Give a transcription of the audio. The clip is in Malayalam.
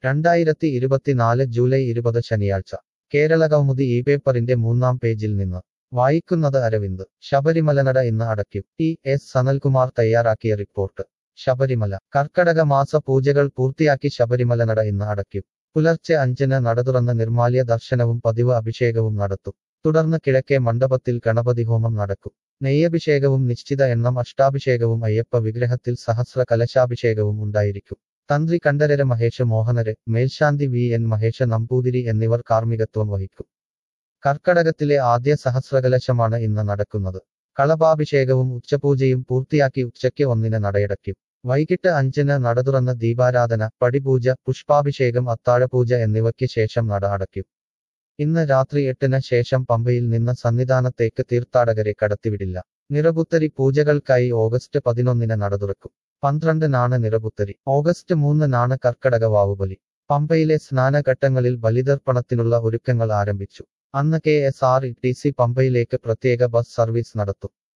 രണ്ടായിരത്തി ഇരുപത്തിനാല് ജൂലൈ ഇരുപത് ശനിയാഴ്ച കേരള കൗമുദി ഈ പേപ്പറിന്റെ മൂന്നാം പേജിൽ നിന്ന് വായിക്കുന്നത് അരവിന്ദ് ശബരിമലനട ഇന്ന് അടയ്ക്കും ടി എസ് സനൽകുമാർ തയ്യാറാക്കിയ റിപ്പോർട്ട് ശബരിമല കർക്കടക മാസ പൂജകൾ പൂർത്തിയാക്കി ശബരിമലനട ഇന്ന് അടയ്ക്കും പുലർച്ചെ അഞ്ചിന് നട തുറന്ന് നിർമാല്യ ദർശനവും പതിവ് അഭിഷേകവും നടത്തും തുടർന്ന് കിഴക്കേ മണ്ഡപത്തിൽ ഗണപതി ഹോമം നടക്കും നെയ്യഭിഷേകവും നിശ്ചിത എണ്ണം അഷ്ടാഭിഷേകവും അയ്യപ്പ വിഗ്രഹത്തിൽ സഹസ്ര കലശാഭിഷേകവും ഉണ്ടായിരിക്കും തന്ത്രി കണ്ഠരര് മഹേഷ് മോഹനര് മേൽശാന്തി വി എൻ മഹേഷ നമ്പൂതിരി എന്നിവർ കാർമ്മികത്വം വഹിക്കും കർക്കടകത്തിലെ ആദ്യ സഹസ്രകലശമാണ് ഇന്ന് നടക്കുന്നത് കളഭാഭിഷേകവും ഉച്ചപൂജയും പൂർത്തിയാക്കി ഉച്ചയ്ക്ക് ഒന്നിന് നടയടയ്ക്കും വൈകിട്ട് അഞ്ചിന് നട തുറന്ന് ദീപാരാധന പടിപൂജ പുഷ്പാഭിഷേകം അത്താഴപൂജ എന്നിവയ്ക്ക് ശേഷം നട അടയ്ക്കും ഇന്ന് രാത്രി എട്ടിന് ശേഷം പമ്പയിൽ നിന്ന് സന്നിധാനത്തേക്ക് തീർത്ഥാടകരെ കടത്തിവിടില്ല നിറപുത്തരി പൂജകൾക്കായി ഓഗസ്റ്റ് പതിനൊന്നിന് നട തുറക്കും പന്ത്രണ്ടിനാണ് നിറപുത്തരി ഓഗസ്റ്റ് മൂന്നിനാണ് കർക്കടക വാവുബലി പമ്പയിലെ സ്നാനഘട്ടങ്ങളിൽ ബലിതർപ്പണത്തിനുള്ള ഒരുക്കങ്ങൾ ആരംഭിച്ചു അന്ന് K S R T C പമ്പയിലേക്ക് പ്രത്യേക ബസ് സർവീസ് നടത്തും